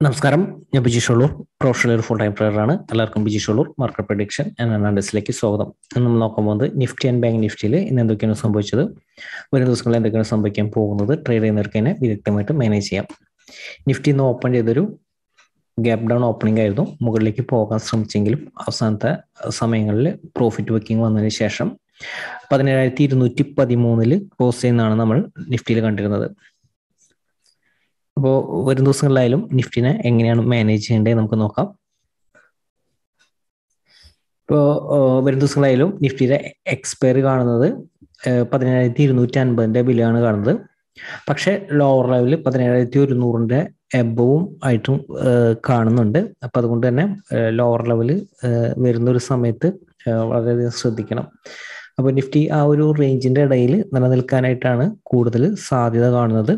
നമസ്കാരം ഞാൻ Biji Sholur professional full time trader ആണ് എല്ലാവർക്കും Biji Sholur market prediction and അനാലിസിലേക്ക് സ്വാഗതം ഇന്ന് നമ്മൾ നോക്കാൻ പോകുന്നത് നിഫ്റ്റി ആൻഡ് ബാങ്ക് നിഫ്റ്റിയിൽ ഇന്ന് എന്തൊക്കെയാണ് സംഭവിച്ചത് വരും ദിവസങ്ങളിൽ എന്തൊക്കെയാണ് സംഭവിക്കാൻ പോകുന്നത് ട്രേഡ് ചെയ്യുന്നവർക്ക് തന്നെ വിദഗ്ധമായിട്ട് മാനേജ് ചെയ്യാം നിഫ്റ്റി ഇന്ന് ഓപ്പൺ ചെയ്തൊരു ഗ്യാപ് ഡൗൺ ഓപ്പണിംഗ് ആയിരുന്നു മുകളിലേക്ക് പോകാൻ ശ്രമിച്ചെങ്കിലും അവസാനത്തെ സമയങ്ങളിൽ പ്രോഫിറ്റ് ബുക്കിംഗ് വന്നതിന് ശേഷം പതിനേഴായിരത്തി ഇരുന്നൂറ്റി പതിമൂന്നില് ക്ലോസ് ചെയ്യുന്നതാണ് നമ്മൾ നിഫ്റ്റിയിൽ കണ്ടിരുന്നത് അപ്പോൾ വരും ദിവസങ്ങളിലായാലും നിഫ്റ്റിനെ എങ്ങനെയാണ് മാനേജ് ചെയ്യേണ്ടത് നമുക്ക് നോക്കാം ഇപ്പോൾ വരും ദിവസങ്ങളായാലും നിഫ്റ്റിയുടെ എക്സ്പയറി കാണുന്നത് പതിനേഴായിരത്തി ഇരുന്നൂറ്റി അൻപതിൻ്റെ ബില്ലാണ് കാണുന്നത് പക്ഷേ ലോവർ ലെവലിൽ പതിനേഴായിരത്തി ഒരുന്നൂറിൻ്റെ എബവും ആയിട്ടും കാണുന്നുണ്ട് അപ്പം അതുകൊണ്ട് തന്നെ ലോവർ ലെവല് വരുന്ന ഒരു സമയത്ത് വളരെയധികം ശ്രദ്ധിക്കണം അപ്പോൾ നിഫ്റ്റി ആ ഒരു റേഞ്ചിൻ്റെ ഇടയിൽ നിലനിൽക്കാനായിട്ടാണ് കൂടുതൽ സാധ്യത കാണുന്നത്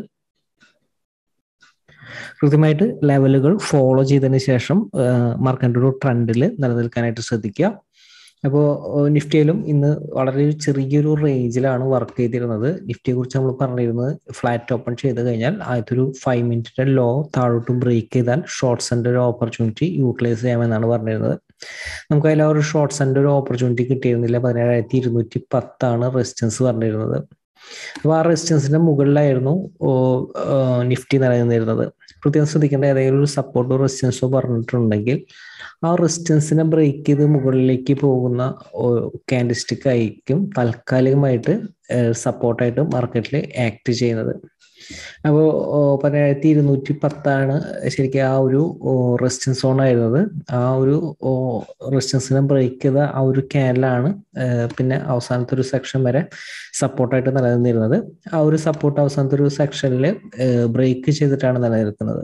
കൃത്യമായിട്ട് ലെവലുകൾ ഫോളോ ചെയ്തതിന് ശേഷം മാർക്കറ്റിൻ്റെ ഒരു ട്രെൻഡിൽ നിലനിൽക്കാനായിട്ട് ശ്രദ്ധിക്കുക അപ്പോൾ നിഫ്റ്റിയിലും ഇന്ന് വളരെ ചെറിയൊരു റേഞ്ചിലാണ് വർക്ക് ചെയ്തിരുന്നത് നിഫ്റ്റിയെ കുറിച്ച് നമ്മൾ പറഞ്ഞിരുന്നത് ഫ്ലാറ്റ് ഓപ്പൺ ചെയ്ത് കഴിഞ്ഞാൽ ആദ്യത്തെ ഒരു ഫൈവ് മിനിറ്റിന്റെ ലോ താഴോട്ട് ബ്രേക്ക് ചെയ്താൽ ഷോർട്ട്സിന്റെ ഒരു ഓപ്പർച്യൂണിറ്റി യൂട്ടിലൈസ് ചെയ്യാമെന്നാണ് പറഞ്ഞിരുന്നത് നമുക്ക് അതിൽ ആ ഒരു ഷോർട്ട്സിന്റെ ഒരു ഓപ്പർച്യൂണിറ്റി കിട്ടിയിരുന്നില്ല പതിനേഴായിരത്തി ഇരുന്നൂറ്റി പത്താണ് റെസിസ്റ്റൻസ് പറഞ്ഞിരുന്നത് അപ്പോൾ ആ റെസിസ്റ്റൻസിന്റെ മുകളിലായിരുന്നു നിഫ്റ്റി നിലനിന്നിരുന്നത് പ്രത്യേകം ശ്രദ്ധിക്കേണ്ട ഏതെങ്കിലും ഒരു സപ്പോർട്ടോ റെസിസ്റ്റൻസോ പറഞ്ഞിട്ടുണ്ടെങ്കിൽ ആ റെസിസ്റ്റൻസിനെ ബ്രേക്ക് ചെയ്ത് മുകളിലേക്ക് പോകുന്ന കാൻഡിസ്റ്റിക് ആയിരിക്കും താൽക്കാലികമായിട്ട് സപ്പോർട്ടായിട്ട് മാർക്കറ്റിൽ ആക്ട് ചെയ്യുന്നത് അപ്പോൾ പതിനായിരത്തി ഇരുന്നൂറ്റി പത്താണ് ശരിക്കും ആ ഒരു റെസിസ്റ്റൻസ് സോൺ ആയിരുന്നത് ആ ഒരു റെസിസ്റ്റൻസിനെ ബ്രേക്ക് ചെയ്ത ആ ഒരു ക്യാനിലാണ് പിന്നെ അവസാനത്തെ ഒരു സെക്ഷൻ വരെ സപ്പോർട്ടായിട്ട് നിലനിന്നിരുന്നത് ആ ഒരു സപ്പോർട്ട് അവസാനത്തെ ഒരു സെക്ഷനിൽ ബ്രേക്ക് ചെയ്തിട്ടാണ് നിലനിൽക്കുന്നത്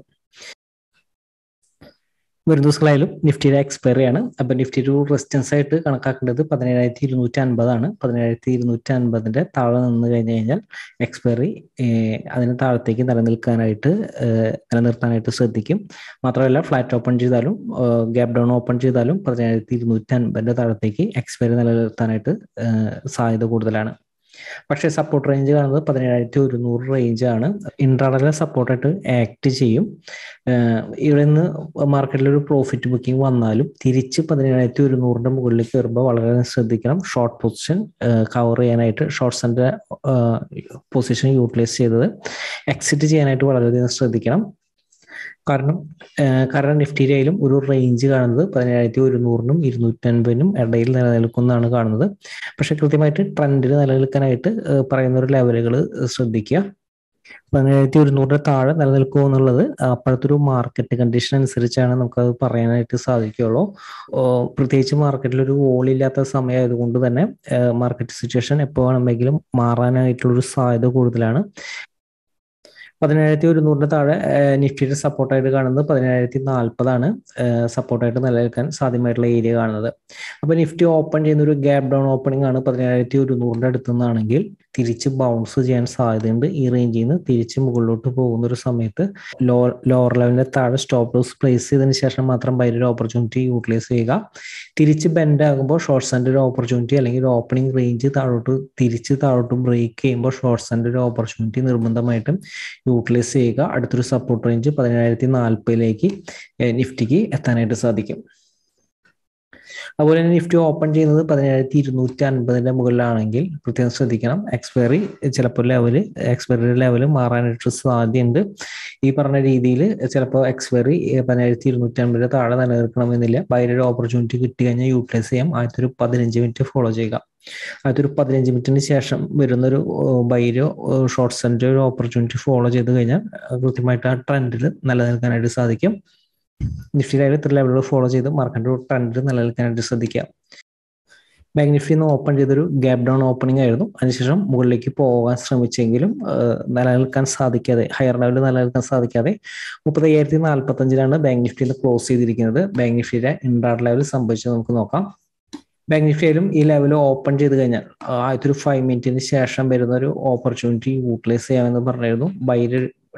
വരും ദിവസങ്ങളായാലും നിഫ്റ്റിയുടെ എക്സ്പയറി ആണ് അപ്പൊ നിഫ്റ്റി ഒരു റെസിസ്റ്റൻസ് ആയിട്ട് കണക്കാക്കേണ്ടത് പതിനേഴായിരത്തി ഇരുന്നൂറ്റി അൻപതാണ് പതിനേഴായിരത്തി ഇരുന്നൂറ്റി അൻപതിന്റെ താഴെ നിന്ന് കഴിഞ്ഞു കഴിഞ്ഞാൽ എക്സ്പയറി അതിന് താഴത്തേക്ക് നിലനിൽക്കാനായിട്ട് നിലനിർത്താനായിട്ട് ശ്രദ്ധിക്കും മാത്രമല്ല ഫ്ലാറ്റ് ഓപ്പൺ ചെയ്താലും ഗ്യാപ് ഡൗൺ ഓപ്പൺ ചെയ്താലും പതിനേഴായിരത്തി ഇരുന്നൂറ്റി അൻപതിന്റെ താഴത്തേക്ക് എക്സ്പയറി നിലനിർത്താനായിട്ട് സാധ്യത കൂടുതലാണ് പക്ഷേ സപ്പോർട്ട് റേഞ്ച് കാണുന്നത് പതിനേഴായിരത്തി ഒരുന്നൂറ് റേഞ്ച് ആണ് ഇൻട്രാഡലെ സപ്പോർട്ടായിട്ട് ആക്ട് ചെയ്യും ഇവിടെ നിന്ന് മാർക്കറ്റിൽ ഒരു പ്രോഫിറ്റ് ബുക്കിംഗ് വന്നാലും തിരിച്ച് പതിനേഴായിരത്തി ഒരുന്നൂറിന്റെ മുകളിൽ കയറുമ്പോൾ വളരെ ശ്രദ്ധിക്കണം ഷോർട്ട് പൊസിഷൻ കവർ ചെയ്യാനായിട്ട് ഷോർട്ട്സിന്റെ പൊസിഷൻ യൂട്ടിലൈസ് ചെയ്തത് എക്സിറ്റ് ചെയ്യാനായിട്ട് വളരെയധികം ശ്രദ്ധിക്കണം കാരണം കാരണം നിഫ്റ്റിയിലും ഒരു റേഞ്ച് കാണുന്നത് പതിനേഴായിരത്തി ഒരുന്നൂറിനും ഇരുന്നൂറ്റി അൻപതിനും ഇടയിൽ നിലനിൽക്കുന്നതാണ് കാണുന്നത് പക്ഷെ കൃത്യമായിട്ട് ട്രെൻഡിൽ നിലനിൽക്കാനായിട്ട് പറയുന്ന ഒരു ലെവലുകൾ ശ്രദ്ധിക്കുക പതിനേഴായിരത്തി ഒരുന്നൂറിന്റെ താഴെ നിലനിൽക്കുമോ എന്നുള്ളത് അപ്പോഴത്തെ ഒരു മാർക്കറ്റ് കണ്ടീഷൻ അനുസരിച്ചാണ് നമുക്കത് പറയാനായിട്ട് സാധിക്കുകയുള്ളൂ പ്രത്യേകിച്ച് മാർക്കറ്റിൽ ഒരു വോളില്ലാത്ത സമയമായതുകൊണ്ട് തന്നെ മാർക്കറ്റ് സിറ്റുവേഷൻ എപ്പോൾ വേണമെങ്കിലും മാറാനായിട്ടുള്ളൊരു സാധ്യത കൂടുതലാണ് പതിനേഴായിരത്തി ഒരുന്നൂറിന്റെ താഴെ നിഫ്റ്റിയുടെ സപ്പോർട്ടായിട്ട് കാണുന്നത് പതിനേഴായിരത്തി നാൽപ്പതാണ് സപ്പോർട്ടായിട്ട് നിലനിൽക്കാൻ സാധ്യമായിട്ടുള്ള ഏരിയ കാണുന്നത് അപ്പൊ നിഫ്റ്റി ഓപ്പൺ ചെയ്യുന്ന ഒരു ഗ്യാപ് ഡൗൺ ഓപ്പണിംഗ് ആണ് പതിനേഴായിരത്തി ഒരുന്നൂറിന്റെ അടുത്ത് നിന്നാണെങ്കിൽ തിരിച്ച് ബൗൺസ് ചെയ്യാൻ സാധ്യതയുണ്ട് ഈ റേഞ്ചിൽ നിന്ന് തിരിച്ച് മുകളിലോട്ട് പോകുന്ന ഒരു സമയത്ത് ലോ ലോവർ ലെവലിന്റെ താഴെ സ്റ്റോപ്പ് ലോസ് പ്ലേസ് ചെയ്തതിന് ശേഷം മാത്രം ബൈ ഒരു ഓപ്പർച്യൂണിറ്റി യൂട്ടിലൈസ് ചെയ്യുക തിരിച്ച് ബെൻഡ് ആകുമ്പോൾ ഷോർട്ട്സിന്റെ ഒരു ഓപ്പർച്യൂണിറ്റി അല്ലെങ്കിൽ ഒരു ഓപ്പണിംഗ് റേഞ്ച് താഴോട്ട് തിരിച്ച് താഴോട്ട് ബ്രേക്ക് ചെയ്യുമ്പോൾ ഷോർട്ട്സിന്റെ ഒരു ഓപ്പർച്യൂണിറ്റി നിർബന്ധമായിട്ടും യൂട്ടിലൈസ് ചെയ്യുക അടുത്തൊരു സപ്പോർട്ട് റേഞ്ച് പതിനേഴായിരത്തി നാൽപ്പതിലേക്ക് നിഫ്റ്റിക്ക് എത്താനായിട്ട് സാധിക്കും അതുപോലെ തന്നെ നിഫ്റ്റി ഓപ്പൺ ചെയ്യുന്നത് പതിനേഴായിരത്തി ഇരുന്നൂറ്റി അൻപതിന്റെ മുകളിലാണെങ്കിൽ പ്രത്യേകം ശ്രദ്ധിക്കണം എക്സ്പയറി ചിലപ്പോൾ ലെവല് എക്സ്പയറി ലെവല് മാറാനായിട്ട് സാധ്യതയുണ്ട് ഈ പറഞ്ഞ രീതിയിൽ ചിലപ്പോൾ എക്സ്പയറി പതിനായിരത്തി ഇരുന്നൂറ്റി അൻപതിന്റെ താഴെ നിലനിർത്തണമെന്നില്ല ബൈരൊരു ഓപ്പർച്യൂണിറ്റി കിട്ടി കഴിഞ്ഞാൽ യൂട്ടിലൈസ് ചെയ്യാം ആദ്യത്തെ ഒരു പതിനഞ്ച് മിനിറ്റ് ഫോളോ ചെയ്യുക അതൊരു പതിനഞ്ച് മിനിറ്റിന് ശേഷം വരുന്നൊരു ബൈരോ ഷോർട്ട്സിന്റെ ഒരു ഓപ്പർച്യൂണിറ്റി ഫോളോ ചെയ്ത് കഴിഞ്ഞാൽ കൃത്യമായിട്ട് ആ ട്രെൻഡിൽ നിലനിൽക്കാനായിട്ട് സാധിക്കും നിഫ്റ്റിയിലായാലും ഇത്ര ലെവലുകൾ ഫോളോ ചെയ്ത് മാർക്കറ്റ് ട്രെൻഡിൽ നിലനിൽക്കാനായിട്ട് ശ്രദ്ധിക്കുക ബാങ്ക് നിഫ്റ്റി നിന്ന് ഓപ്പൺ ചെയ്തൊരു ഗ്യാപ് ഡൗൺ ഓപ്പണിംഗ് ആയിരുന്നു അതിനുശേഷം മുകളിലേക്ക് പോകാൻ ശ്രമിച്ചെങ്കിലും നിലനിൽക്കാൻ സാധിക്കാതെ ഹയർ ലെവലിൽ നിലനിൽക്കാൻ സാധിക്കാതെ മുപ്പത്തി അയ്യായിരത്തി നാൽപ്പത്തി അഞ്ചിലാണ് ബാങ്ക് നിഫ്റ്റിയിൽ ക്ലോസ് ചെയ്തിരിക്കുന്നത് ബാങ്ക് നിഫ്റ്റിയുടെ ഇൻട്രാഡ് ലെവൽ സംഭവിച്ചത് നമുക്ക് നോക്കാം ബാങ്ക് നിഫ്റ്റിയിലും ഈ ലെവൽ ഓപ്പൺ ചെയ്ത് കഴിഞ്ഞാൽ ആദ്യത്തെ ഒരു ഫൈവ് മിനിറ്റിന് ശേഷം വരുന്ന ഒരു ഓപ്പർച്യൂണിറ്റി യൂട്ടിലൈസ് ചെയ്യാമെന്ന് പറഞ്ഞിരുന്നു ബൈര്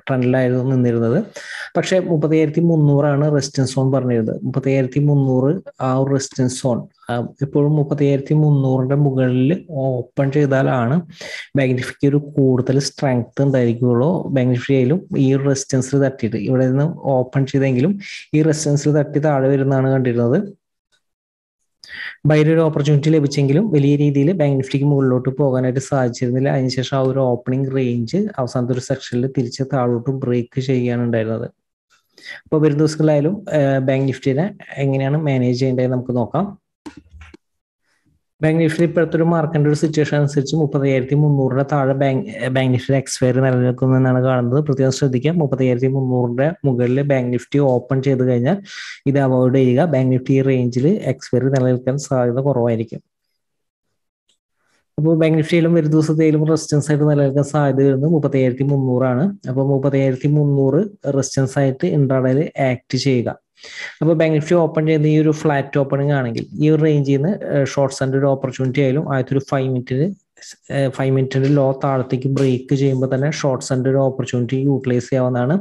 ട്രെൻഡിലായിരുന്നു നിന്നിരുന്നത് പക്ഷേ മുപ്പത്തയ്യായിരത്തി മുന്നൂറാണ് റെസിസ്റ്റൻസ് സോൺ പറഞ്ഞിരുന്നത് മുപ്പത്തയ്യായിരത്തി മുന്നൂറ് ആ ഒരു റെസിസ്റ്റൻസ് സോൺ ഇപ്പോഴും മുപ്പത്തയ്യായിരത്തി മുന്നൂറിന്റെ മുകളിൽ ഓപ്പൺ ചെയ്താലാണ് ബാങ്ക് നിഫ്റ്റിക്ക് ഒരു കൂടുതൽ സ്ട്രെങ്ത് ഉണ്ടായിരിക്കുള്ളൂ ബാങ്ക് നിഫ്റ്റിയിലും ഈ ഒരു റെസിസ്റ്റൻസിൽ തട്ടിയിട്ട് ഇവിടെ നിന്ന് ഓപ്പൺ ചെയ്തെങ്കിലും ഈ റെസിസ്റ്റൻസിൽ തട്ടി താഴെ വരുന്നതാണ് കണ്ടിരുന്നത് ബൈര ഒരു ഓപ്പർച്യൂണിറ്റി ലഭിച്ചെങ്കിലും വലിയ രീതിയിൽ ബാങ്ക് നിഫ്റ്റിക്ക് മുകളിലോട്ട് പോകാനായിട്ട് സാധിച്ചിരുന്നില്ല അതിനുശേഷം ആ ഒരു ഓപ്പണിംഗ് റേഞ്ച് അവസാനത്തെ ഒരു സെക്ഷനിൽ തിരിച്ച് താഴോട്ട് ബ്രേക്ക് ചെയ്യുകയാണ് ഉണ്ടായിരുന്നത് അപ്പോൾ വരും ദിവസങ്ങളിലായാലും ബാങ്ക് നിഫ്റ്റിനെ എങ്ങനെയാണ് മാനേജ് ചെയ്യേണ്ടത് നമുക്ക് നോക്കാം ബാങ്ക് നിഫ്റ്റി ഇപ്പോഴത്തെ ഒരു മാർക്കറ്റിന്റെ ഒരു സിറ്റുവേഷൻ അനുസരിച്ച് മുപ്പത്തയ്യായിരത്തി മുന്നൂറിന്റെ താഴെ ബാങ്ക് ബാങ്ക് നിഫ്റ്റി എക്സ്പയറി നിലനിൽക്കുന്നതെന്നാണ് കാണുന്നത് പ്രത്യേകം ശ്രദ്ധിക്കുക മുപ്പത്തയ്യായിരത്തി മുന്നൂറിന്റെ മുകളിൽ ബാങ്ക് നിഫ്റ്റി ഓപ്പൺ ചെയ്ത് കഴിഞ്ഞാൽ ഇത് അവോയ്ഡ് ചെയ്യുക ബാങ്ക് നിഫ്റ്റി റേഞ്ചിൽ എക്സ്പയറി നിലനിൽക്കാൻ സാധ്യത കുറവായിരിക്കും അപ്പോൾ ബാങ്ക് നിഫ്റ്റിയിലും ഒരു ദിവസത്തെയിലും റെസിസ്റ്റൻസ് ആയിട്ട് നിലനിൽക്കാൻ സാധ്യത വരുന്നത് മുപ്പത്തയ്യായിരത്തി മുന്നൂറാണ് അപ്പോൾ മുപ്പത്തയ്യായിരത്തി മുന്നൂറ് റെസിസ്റ്റൻസ് ആയിട്ട് ഇൻട്രാഡയിൽ ആക്ട് ചെയ്യുക അപ്പോൾ ബാങ്ക് നിഫ്റ്റി ഓപ്പൺ ചെയ്യുന്ന ഈ ഒരു ഫ്ലാറ്റ് ഓപ്പണിംഗ് ആണെങ്കിൽ ഈ ഒരു റേഞ്ചിൽ നിന്ന് ഷോർട്ട്സ് ആൻഡ് ഒരു ഓപ്പർച്യൂണിറ്റി ആയാലും ആദ്യത്തെ ഒരു ഫൈവ് മിനിറ്റിന് ഫൈവ് മിനിറ്റിന്റെ ലോ താഴത്തേക്ക് ബ്രേക്ക് ചെയ്യുമ്പോൾ തന്നെ ഷോർട്ട്സ് ആൻഡ് ഒരു ഓപ്പർച്യൂണിറ്റി യൂട്ടിലൈസ് ചെയ്യാവുന്നതാണ്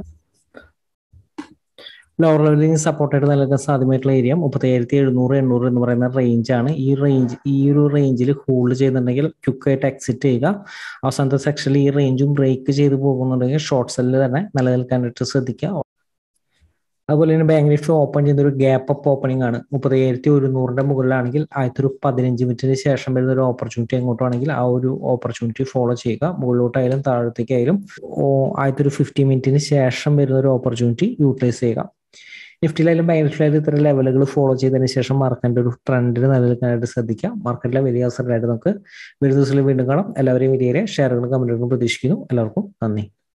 ലോവർ ലെവലിൽ സപ്പോർട്ടായിട്ട് നൽകാൻ സാധ്യമായിട്ടുള്ള ഏരിയ മുപ്പത്തയ്യായിരത്തി എഴുന്നൂറ് എണ്ണൂറ് എന്ന് പറയുന്ന റേഞ്ചാണ് ഈ റേഞ്ച് ഈ ഒരു റേഞ്ചിൽ ഹോൾഡ് ചെയ്യുന്നുണ്ടെങ്കിൽ ക്വിക്കായിട്ട് എക്സിറ്റ് ചെയ്യുക അവസാനത്തെ സെക്ഷനിൽ ഈ റേഞ്ചും ബ്രേക്ക് ചെയ്ത് പോകുന്നുണ്ടെങ്കിൽ ഷോർട്ട് സെല്ലിൽ തന്നെ നിലനിൽക്കാനായിട്ട് ശ്രദ്ധിക്കുക അതുപോലെ തന്നെ ബാങ്ക് നിഫ്റ്റി ഓപ്പൺ ചെയ്യുന്ന ഒരു ഗ്യാപ്പ് അപ്പ് ഓപ്പണിംഗ് ആണ് മുപ്പത്തയ്യായിരത്തി ഒരുന്നൂറിന്റെ മുകളിലാണെങ്കിൽ ആദ്യത്തെ ഒരു പതിനഞ്ച് മിനിറ്റിന് ശേഷം വരുന്ന ഒരു ഓപ്പർച്യൂണിറ്റി എങ്ങോട്ടാണെങ്കിൽ ആ ഒരു ഓപ്പർച്യൂണിറ്റി ഫോളോ ചെയ്യുക മുകളിലോട്ടായാലും താഴത്തേക്കായാലും ആദ്യത്തെ ഒരു ഫിഫ്റ്റി മിനിറ്റിന് ശേഷം വരുന്ന ഒരു ഓപ്പർച്യൂണിറ്റി യൂട്ടിലൈസ് ചെയ്യുക നിഫ്റ്റിയിലായാലും ബാങ്ക് നിഫ്റ്റിയിലായാലും ഇത്തരം ലെവലുകൾ ഫോളോ ചെയ്തതിന് ശേഷം മാർക്കറ്റിന്റെ ഒരു ട്രെൻഡിന് നിലനിൽക്കാനായിട്ട് ശ്രദ്ധിക്കുക മാർക്കറ്റിലെ വലിയ അവസരമായിട്ട് നമുക്ക് വരും ദിവസങ്ങളിൽ വീണ്ടും കാണാം എല്ലാവരെയും വലിയ ഷെയറുകളും കമന്റുകളും പ്രതീക്ഷിക്കുന്നു എല്ലാവർക്കും നന്ദി